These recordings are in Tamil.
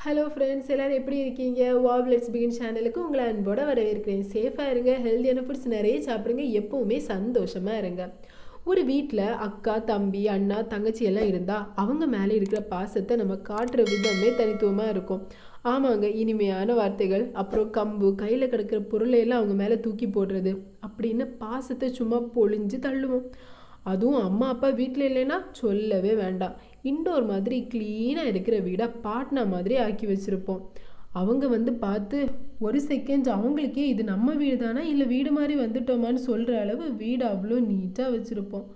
ஹலோ ஃப்ரெண்ட்ஸ் எல்லோரும் எப்படி இருக்கீங்க வாவ் லெட்ஸ் பிகின் சேனலுக்கு உங்களை அன்போட வரவேற்கிறேன் சேஃபாக இருங்க ஹெல்த்தியான ஃபுட்ஸ் நிறைய சாப்பிடுங்க எப்பவுமே சந்தோஷமாக இருங்க ஒரு வீட்டில் அக்கா தம்பி அண்ணா தங்கச்சி எல்லாம் இருந்தால் அவங்க மேலே இருக்கிற பாசத்தை நம்ம காட்டுற விதமே தனித்துவமாக இருக்கும் ஆமாங்க இனிமையான வார்த்தைகள் அப்புறம் கம்பு கையில் கிடக்கிற பொருளை எல்லாம் அவங்க மேலே தூக்கி போடுறது அப்படின்னு பாசத்தை சும்மா பொழிஞ்சு தள்ளுவோம் அதுவும் அம்மா அப்பா வீட்டில் இல்லைன்னா சொல்லவே வேண்டாம் இண்டோர் மாதிரி க்ளீனாக இருக்கிற வீடை பாட்னா மாதிரி ஆக்கி வச்சுருப்போம் அவங்க வந்து பார்த்து ஒரு செகண்ட் அவங்களுக்கே இது நம்ம வீடு தானா இல்லை வீடு மாதிரி வந்துட்டோமான்னு சொல்கிற அளவு வீடு அவ்வளோ நீட்டாக வச்சுருப்போம்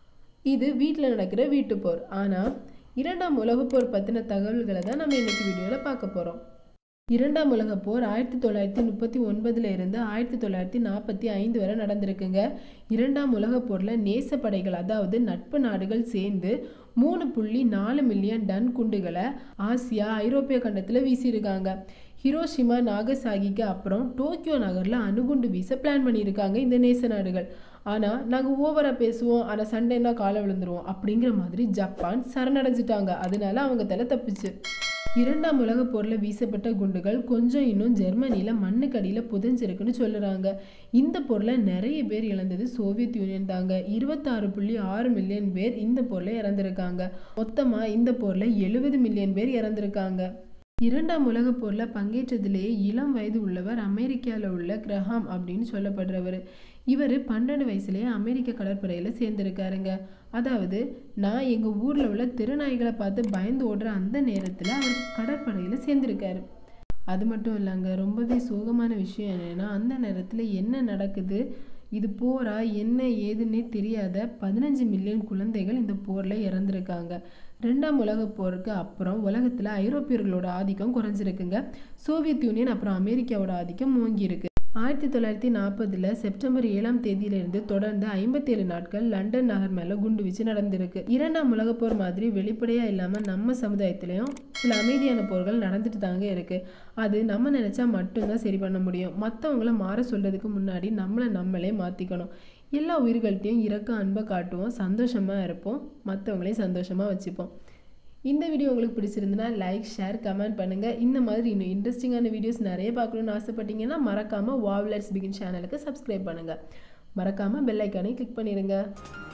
இது வீட்டில் நடக்கிற வீட்டு போர் ஆனால் இரண்டாம் உலகப் போர் பற்றின தகவல்களை தான் நம்ம இன்னைக்கு வீடியோவில் பார்க்க போகிறோம் இரண்டாம் உலகப் போர் ஆயிரத்தி தொள்ளாயிரத்தி முப்பத்தி ஒன்பதுல இருந்து ஆயிரத்தி தொள்ளாயிரத்தி நாற்பத்தி ஐந்து வரை நடந்திருக்குங்க இரண்டாம் உலகப் போரில் நேசப்படைகள் அதாவது நட்பு நாடுகள் சேர்ந்து மூணு புள்ளி நாலு மில்லியன் டன் குண்டுகளை ஆசியா ஐரோப்பிய கண்டத்தில் வீசியிருக்காங்க ஹிரோஷிமா நாகசாகிக்கு அப்புறம் டோக்கியோ நகரில் அணுகுண்டு வீச பிளான் பண்ணியிருக்காங்க இந்த நேச நாடுகள் ஆனால் நாங்கள் ஓவராக பேசுவோம் ஆனால் சண்டைன்னா காலை விழுந்துருவோம் அப்படிங்கிற மாதிரி ஜப்பான் சரணடைஞ்சிட்டாங்க அதனால அவங்க தலை தப்பிச்சு இரண்டாம் உலகப் போரில் வீசப்பட்ட குண்டுகள் கொஞ்சம் இன்னும் ஜெர்மனியில் மண்ணுக்கடியில் புதைஞ்சிருக்குன்னு சொல்லுறாங்க இந்த போரில் நிறைய பேர் இழந்தது சோவியத் யூனியன் தாங்க இருபத்தாறு புள்ளி ஆறு மில்லியன் பேர் இந்த போரில் இறந்துருக்காங்க மொத்தமாக இந்த போரில் எழுபது மில்லியன் பேர் இறந்துருக்காங்க இரண்டாம் உலகப் போரில் பங்கேற்றதிலேயே இளம் வயது உள்ளவர் அமெரிக்காவில் உள்ள கிரஹாம் அப்படின்னு சொல்லப்படுறவர் இவர் பன்னெண்டு வயசுலேயே அமெரிக்க கடற்படையில் சேர்ந்திருக்காருங்க அதாவது நான் எங்கள் ஊரில் உள்ள திருநாய்களை பார்த்து பயந்து ஓடுற அந்த நேரத்தில் அவர் கடற்படையில் சேர்ந்திருக்காரு அது மட்டும் இல்லைங்க ரொம்பவே சோகமான விஷயம் என்னென்னா அந்த நேரத்தில் என்ன நடக்குது இது போரா என்ன ஏதுன்னே தெரியாத பதினஞ்சு மில்லியன் குழந்தைகள் இந்த போரில் இறந்துருக்காங்க ரெண்டாம் உலகப் போருக்கு அப்புறம் உலகத்தில் ஐரோப்பியர்களோட ஆதிக்கம் குறைஞ்சிருக்குங்க சோவியத் யூனியன் அப்புறம் அமெரிக்காவோட ஆதிக்கம் ஓங்கி இருக்கு ஆயிரத்தி தொள்ளாயிரத்தி நாற்பதில் செப்டம்பர் ஏழாம் தேதியிலிருந்து தொடர்ந்து ஐம்பத்தேழு நாட்கள் லண்டன் நகர் மேலே குண்டு வீச்சு நடந்திருக்கு இரண்டாம் உலகப் போர் மாதிரி வெளிப்படையாக இல்லாமல் நம்ம சமுதாயத்திலையும் சில அமைதியான போர்கள் நடந்துட்டு தாங்க இருக்குது அது நம்ம நினச்சா மட்டும்தான் சரி பண்ண முடியும் மற்றவங்கள மாற சொல்கிறதுக்கு முன்னாடி நம்மளை நம்மளே மாற்றிக்கணும் எல்லா உயிர்கள்ட்டையும் இறக்க அன்பை காட்டுவோம் சந்தோஷமாக இருப்போம் மற்றவங்களையும் சந்தோஷமாக வச்சுப்போம் இந்த வீடியோ உங்களுக்கு பிடிச்சிருந்துன்னா லைக் ஷேர் கமெண்ட் பண்ணுங்கள் இந்த மாதிரி இன்னும் இன்ட்ரெஸ்டிங்கான வீடியோஸ் நிறைய பார்க்கணுன்னு ஆசைப்பட்டீங்கன்னா மறக்காமல் வாவ் லெட்ஸ் பிகின் சேனலுக்கு சப்ஸ்கிரைப் பண்ணுங்கள் மறக்காமல் பெல் ஐக்கானை கிளிக் பண்ணிடுங்க